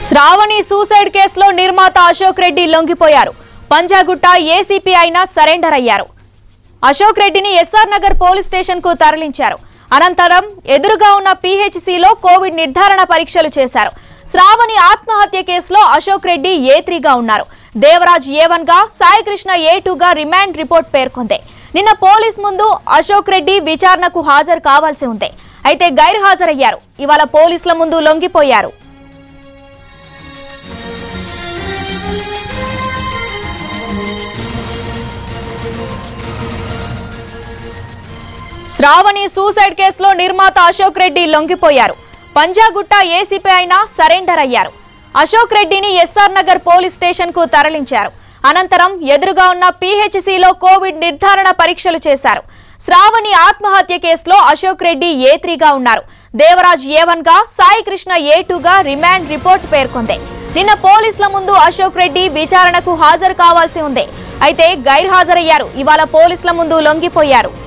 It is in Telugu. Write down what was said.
శ్రావణి సూసైడ్ కేసులో నిర్మాత అశోక్ రెడ్డి లొంగిపోయారు పంజాగుట్ట ఏసీపీ అయినా సరెండర్ అయ్యారు అశోక్ రెడ్డిని ఎస్ఆర్ నగర్ పోలీస్ స్టేషన్ కు తరలించారు అనంతరం ఎదురుగా ఉన్న పీహెచ్సీలో కోవిడ్ నిర్ధారణ పరీక్షలు చేశారు శ్రావణి ఆత్మహత్య కేసులో అశోక్ రెడ్డి ఏ త్రీగా ఉన్నారు దేవరాజ్ ఏ వన్ గా సాయికృష్ణ ఏ టూగా రిమాండ్ రిపోర్ట్ పేర్కొంది నిన్న పోలీస్ ముందు అశోక్ రెడ్డి విచారణకు హాజరు కావాల్సి ఉంది అయితే గైర్ హాజరయ్యారు ఇవాళ పోలీసుల ముందు లొంగిపోయారు శ్రావణి సూసైడ్ కేసులో నిర్మాత అశోక్ రెడ్డి లొంగిపోయారు పంజాగుట్ట ఏసీపీ అయినా సరెండర్ అయ్యారు అశోక్ రెడ్డిని ఎస్ఆర్ నగర్ పోలీస్ స్టేషన్ కు తరలించారు అనంతరం ఎదురుగా ఉన్న పీహెచ్సీలో కోవిడ్ నిర్ధారణ పరీక్షలు చేశారు శ్రావణి ఆత్మహత్య కేసులో అశోక్ రెడ్డి ఏ త్రీగా ఉన్నారు దేవరాజ్ ఏ వన్ గా సాయి కృష్ణ ఏ టూగా రిమాండ్ రిపోర్ట్ పేర్కొంది నిన్న పోలీసుల ముందు అశోక్ రెడ్డి విచారణకు హాజరు కావాల్సి ఉంది అయితే గైర్ హాజరయ్యారు ఇవాళ పోలీసుల ముందు లొంగిపోయారు